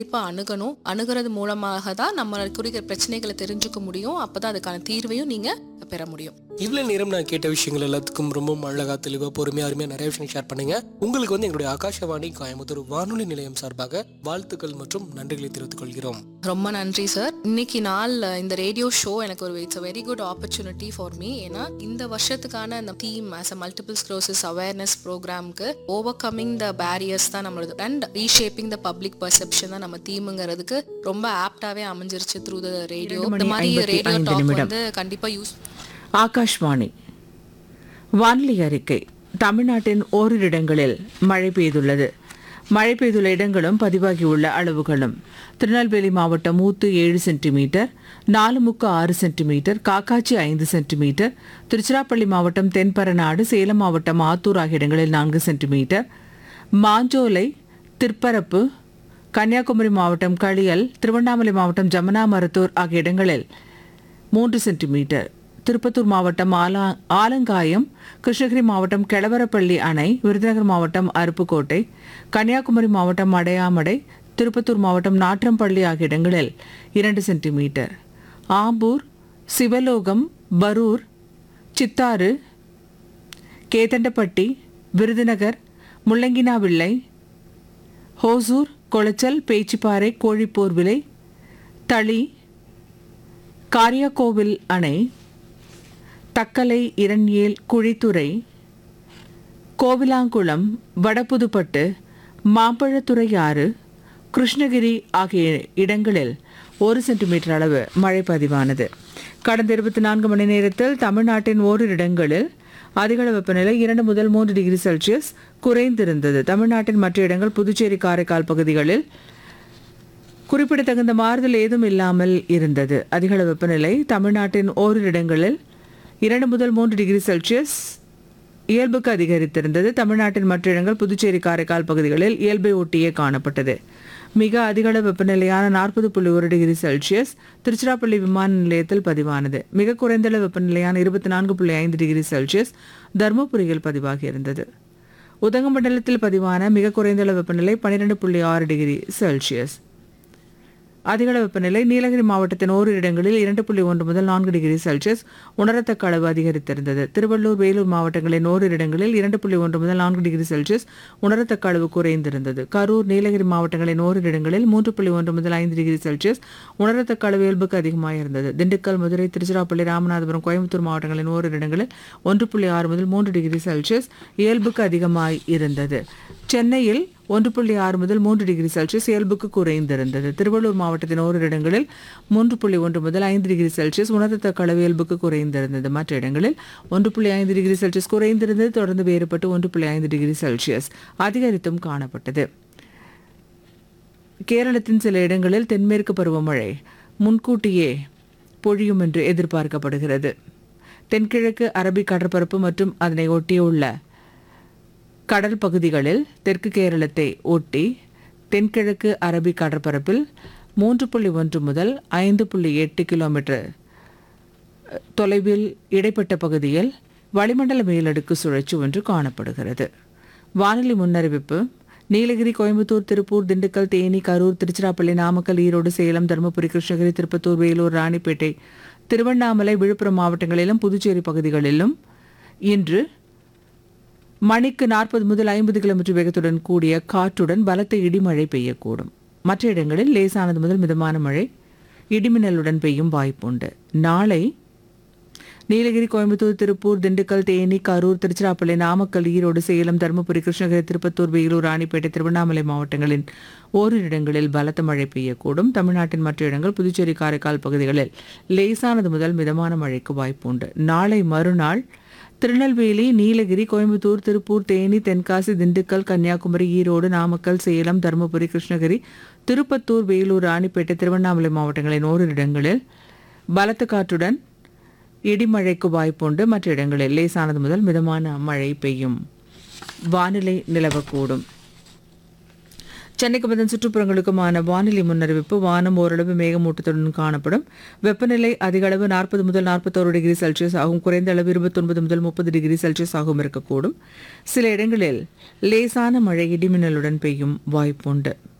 கண்டிப்பாக அணுகணும் அணுகிறது மூலமாக தான் நம்ம குறிக்கிற பிரச்சனைகளை தெரிஞ்சுக்க முடியும் அப்பதான் அதுக்கான தீர்வையும் நீங்க பெற முடியும் இவ்வளவு நேரம் நான் கேட்ட விஷயங்கள் எல்லாத்துக்கும் ரொம்ப அழகா தெளிவா பொறுமையா அருமையா நிறைய விஷயம் ஷேர் பண்ணீங்க உங்களுக்கு வந்து எங்களுடைய ஆகாஷவாணி கோயம்புத்தூர் வானொலி நிலையம் சார்பாக வாழ்த்துக்கள் மற்றும் நன்றிகளை தெரிவித்துக் கொள்கிறோம் ரொம்ப நன்றி சார் இன்னைக்கு நாள் இந்த ரேடியோ ஷோ எனக்கு ஒரு it's very good opportunity for me ஏன்னா இந்த வருஷத்துக்கான அந்த theme as a multiple sclerosis awareness ப்ரோக்ராம்க்கு ஓவர் கமிங் த பேரியர்ஸ் தான் நம்மளோட and reshaping the public perception தான் நம்ம தீமுங்கிறதுக்கு ரொம்ப ஆப்டாவே அமைஞ்சிருச்சு த்ரூ த ரேடியோ இரண்டு மணி இந்த மாதிரி ஐம்பத்தி ரேடியோ ஐந்து டாக் நிமிடம். வந்து கண்டிப்பா யூஸ் ஆகாஷ்வாணி வானிலை அறிக்கை தமிழ்நாட்டின் ஓரிரு இடங்களில் மழை பெய்துள்ளது மழை பெய்துள்ள இடங்களும் பதிவாகியுள்ள அளவுகளும் திருநெல்வேலி மாவட்டம் ஊத்து ஏழு சென்டிமீட்டர் நாலுமுக்கு ஆறு சென்டிமீட்டர் காக்காச்சி ஐந்து சென்டிமீட்டர் திருச்சிராப்பள்ளி மாவட்டம் தென்பரநாடு சேலம் மாவட்டம் ஆத்தூர் ஆகிய இடங்களில் நான்கு சென்டிமீட்டர் மாஞ்சோலை திற்பரப்பு கன்னியாகுமரி மாவட்டம் களியல் திருவண்ணாமலை மாவட்டம் ஜமுனா மருத்தூர் ஆகிய இடங்களில் மூன்று சென்டிமீட்டர் திருப்பத்தூர் மாவட்டம் ஆலா ஆலங்காயம் கிருஷ்ணகிரி மாவட்டம் கெளவரப்பள்ளி அணை விருதுநகர் மாவட்டம் அருப்புக்கோட்டை கன்னியாகுமரி மாவட்டம் அடையாமடை திருப்பத்தூர் மாவட்டம் நாற்றம்பள்ளி ஆகிய இடங்களில் இரண்டு சென்டிமீட்டர் ஆம்பூர் சிவலோகம் பரூர் சித்தாறு கேதண்டப்பட்டி விருதுநகர் முள்ளங்கினாவிள்ளை ஹோசூர் கொளச்சல் பேச்சிப்பாறை கோழிப்போர்விலை தளி காரியாக்கோவில் அணை தக்கலை இரண்யேல் குழித்துறை கோவிலாங்குளம் வடபுதுப்பட்டு மாம்பழத்துறை ஆறு கிருஷ்ணகிரி ஆகிய இடங்களில் ஒரு சென்டிமீட்டர் அளவு மழை பதிவானது கடந்த இருபத்தி நான்கு மணி நேரத்தில் தமிழ்நாட்டின் ஓரிரு இடங்களில் அதிகளவு வெப்பநிலை இரண்டு முதல் மூன்று டிகிரி செல்சியஸ் குறைந்திருந்தது தமிழ்நாட்டின் மற்ற இடங்கள் புதுச்சேரி காரைக்கால் பகுதிகளில் குறிப்பிடத்தகுந்த மாறுதல் ஏதும் இல்லாமல் இருந்தது அதிகளவு வெப்பநிலை தமிழ்நாட்டின் ஓரிரு இடங்களில் இரண்டு முதல் மூன்று டிகிரி செல்சியஸ் இயல்புக்கு அதிகரித்திருந்தது தமிழ்நாட்டின் மற்ற இடங்கள் புதுச்சேரி காரைக்கால் பகுதிகளில் இயல்பை ஒட்டியே காணப்பட்டது மிக அதிகளவு வெப்பநிலையான நாற்பது புள்ளி ஒரு டிகிரி செல்சியஸ் திருச்சிராப்பள்ளி விமான நிலையத்தில் பதிவானது மிக குறைந்த அளவு வெப்பநிலையான இருபத்தி நான்கு புள்ளி ஐந்து டிகிரி செல்சியஸ் தருமபுரியில் பதிவாகியிருந்தது உதகமண்டலத்தில் பதிவான மிக குறைந்த அளவு வெப்பநிலை பன்னிரெண்டு புள்ளி ஆறு டிகிரி செல்சியஸ் அதிகள வெப்பநிலை நீலகிரி மாவட்டத்தின் ஓரிரு இடங்களில் இரண்டு புள்ளி ஒன்று முதல் நான்கு டிகிரி செல்சியஸ் உணரத்தக்க அளவு அதிகரித்திருந்தது திருவள்ளூர் வேலூர் மாவட்டங்களின் ஓரிரு இடங்களில் இரண்டு புள்ளி ஒன்று முதல் நான்கு டிகிரி செல்சியஸ் உணரத்தக்க அளவு குறைந்திருந்தது கரூர் நீலகிரி மாவட்டங்களின் ஓரிரு இடங்களில் மூன்று புள்ளி ஒன்று முதல் ஐந்து டிகிரி செல்சியஸ் உணரத்தக்க அளவு இயல்புக்கு அதிகமாக இருந்தது திண்டுக்கல் மதுரை திருச்சிராப்பள்ளி ராமநாதபுரம் கோயம்புத்தூர் மாவட்டங்களின் ஓரிரு இடங்களில் ஒன்று புள்ளி ஆறு முதல் மூன்று டிகிரி செல்சியஸ் இயல்புக்கு அதிகமாய் இருந்தது சென்னையில் ஒன்று புள்ளி ஆறு முதல் மூன்று டிகிரி செல்சியஸ் இயல்புக்கு குறைந்திருந்தது திருவள்ளூர் மாவட்டத்தின் ஓரிரு இடங்களில் மூன்று புள்ளி ஒன்று முதல் ஐந்து டிகிரி செல்சியஸ் உணரத்தக்க அளவு இயல்புக்கு குறைந்திருந்தது மற்ற இடங்களில் ஒன்று புள்ளி ஐந்து டிகிரி செல்சியஸ் குறைந்திருந்தது தொடர்ந்து வேறுபட்டு ஒன்று புள்ளி ஐந்து டிகிரி செல்சியஸ் அதிகரித்தும் காணப்பட்டது கேரளத்தின் சில இடங்களில் தென்மேற்கு பருவமழை முன்கூட்டியே பொழியும் என்று எதிர்பார்க்கப்படுகிறது தென்கிழக்கு அரபிக் கடற்பரப்பு மற்றும் அதனை ஒட்டியுள்ள கடல் பகுதிகளில் தெற்கு கேரளத்தை ஒட்டி தென்கிழக்கு அரபிக் கடற்பரப்பில் மூன்று புள்ளி ஒன்று முதல் ஐந்து புள்ளி எட்டு கிலோமீட்டர் தொலைவில் இடைப்பட்ட பகுதியில் வளிமண்டல மேலடுக்கு சுழற்சி ஒன்று காணப்படுகிறது வானிலை முன்னறிவிப்பு நீலகிரி கோயம்புத்தூர் திருப்பூர் திண்டுக்கல் தேனி கரூர் திருச்சிராப்பள்ளி நாமக்கல் ஈரோடு சேலம் தருமபுரி கிருஷ்ணகிரி திருப்பத்தூர் வேலூர் ராணிப்பேட்டை திருவண்ணாமலை விழுப்புரம் மாவட்டங்களிலும் புதுச்சேரி பகுதிகளிலும் இன்று மணிக்கு நாற்பது முதல் ஐம்பது கிலோமீட்டர் வேகத்துடன் கூடிய காற்றுடன் பலத்த இடிமழை பெய்யக்கூடும் மற்ற இடங்களில் லேசானது முதல் மிதமான மழை இடிமின்னலுடன் பெய்யும் வாய்ப்புண்டு நாளை நீலகிரி கோயம்புத்தூர் திருப்பூர் திண்டுக்கல் தேனி கரூர் திருச்சிராப்பள்ளி நாமக்கல் ஈரோடு சேலம் தருமபுரி கிருஷ்ணகிரி திருப்பத்தூர் வேலூர் ராணிப்பேட்டை திருவண்ணாமலை மாவட்டங்களின் ஓரிரு இடங்களில் பலத்த மழை பெய்யக்கூடும் தமிழ்நாட்டின் மற்ற இடங்கள் புதுச்சேரி காரைக்கால் பகுதிகளில் லேசானது முதல் மிதமான மழைக்கு வாய்ப்புண்டு நாளை மறுநாள் திருநெல்வேலி நீலகிரி கோயம்புத்தூர் திருப்பூர் தேனி தென்காசி திண்டுக்கல் கன்னியாகுமரி ஈரோடு நாமக்கல் சேலம் தருமபுரி கிருஷ்ணகிரி திருப்பத்தூர் வேலூர் ராணிப்பேட்டை திருவண்ணாமலை மாவட்டங்களின் ஓரிரு இடங்களில் பலத்த காற்றுடன் இடிமழைக்கு வாய்ப்புண்டு மற்ற இடங்களில் லேசானது முதல் மிதமான மழை பெய்யும் வானிலை நிலவக்கூடும் சென்னைக்கு வந்த சுற்றுப்புறங்களுக்குமான வானிலை முன்னறிவிப்பு வானம் ஓரளவு மேகமூட்டத்துடன் காணப்படும் வெப்பநிலை அதிக அளவு நாற்பது முதல் நாற்பத்தோரு டிகிரி செல்சியஸ் ஆகும் குறைந்த அளவு இருபத்தொன்பது முதல் முப்பது டிகிரி செல்சியஸ் ஆகும் இருக்கக்கூடும் சில இடங்களில் லேசான மழை இடிமின்னலுடன் பெய்யும் வாய்ப்புண்டு